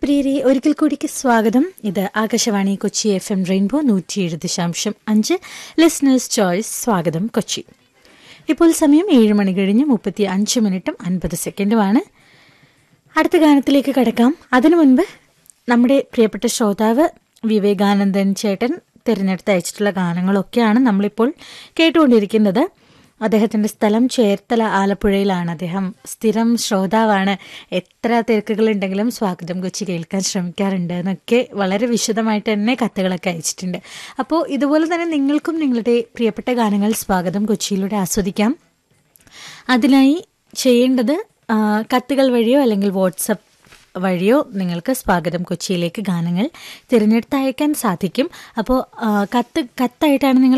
പ്രിയരെ ഒരിക്കൽ കൂടിക്ക് സ്വാഗതം ഇത് ആകാശവാണി കൊച്ചി എഫ് എം റെയിൻബോ നൂറ്റിയേഴ് ദശാംശം അഞ്ച് ലിസ്ണേഴ്സ് ചോയ്സ് സ്വാഗതം കൊച്ചി ഇപ്പോൾ സമയം ഏഴ് മണി കഴിഞ്ഞ് മുപ്പത്തി അഞ്ച് മിനിറ്റും അൻപത് സെക്കൻഡുമാണ് അടുത്ത ഗാനത്തിലേക്ക് കടക്കാം അതിനു മുൻപ് നമ്മുടെ പ്രിയപ്പെട്ട ശ്രോതാവ് വിവേകാനന്ദൻ ചേട്ടൻ തിരഞ്ഞെടുത്ത് അയച്ചിട്ടുള്ള ഗാനങ്ങളൊക്കെയാണ് നമ്മളിപ്പോൾ കേട്ടുകൊണ്ടിരിക്കുന്നത് അദ്ദേഹത്തിൻ്റെ സ്ഥലം ചേർത്തല ആലപ്പുഴയിലാണ് അദ്ദേഹം സ്ഥിരം ശ്രോതാവാണ് എത്ര തിരക്കുകളുണ്ടെങ്കിലും സ്വാഗതം കൊച്ചി കേൾക്കാൻ ശ്രമിക്കാറുണ്ട് എന്നൊക്കെ വളരെ വിശദമായിട്ട് തന്നെ കത്തുകളൊക്കെ അയച്ചിട്ടുണ്ട് അപ്പോൾ ഇതുപോലെ തന്നെ നിങ്ങൾക്കും നിങ്ങളുടെ പ്രിയപ്പെട്ട ഗാനങ്ങൾ സ്വാഗതം കൊച്ചിയിലൂടെ ആസ്വദിക്കാം അതിനായി ചെയ്യേണ്ടത് ആ, കത്തുകൾ വഴിയോ അല്ലെങ്കിൽ വാട്സപ്പ് വഴിയോ നിങ്ങൾക്ക് സ്വാഗതം കൊച്ചിയിലേക്ക് ഗാനങ്ങൾ തിരഞ്ഞെടുത്ത് അയക്കാൻ സാധിക്കും അപ്പോൾ ആ, കത്ത് കത്തായിട്ടാണ് നിങ്ങൾ